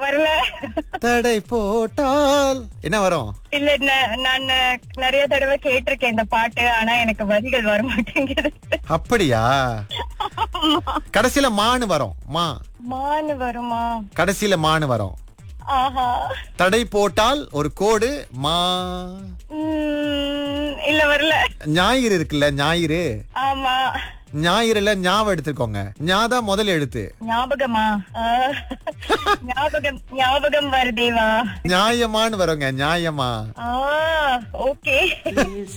வரல தடை போட்டால் என்ன வரும் இல்ல ந- நான் நிறைய தடவை கேட்டிருக்கேன் இந்த பாட்டு ஆனா எனக்கு வரிகள் வர மாட்டேங்குது அப்படியா கடைசியில மானு வரும் மா மானு வருமா கடைசியில மானு வரும் ஆஹா தடை போட்டால் ஒரு கோடு மா உம், இல்ல வரல ஞாயிறு இருக்குல்ல ஞாயிறு ஆமா ஞாயிறுல ஞாபகம் எடுத்துக்கோங்க ஞா தான் முதல் எழுத்து ஞாபகமா ஆஹ், ஞாபகம் ஞாபகம் வருதேவா நியாயமான்னு வருங்க நியாயமா ஆ ஓகே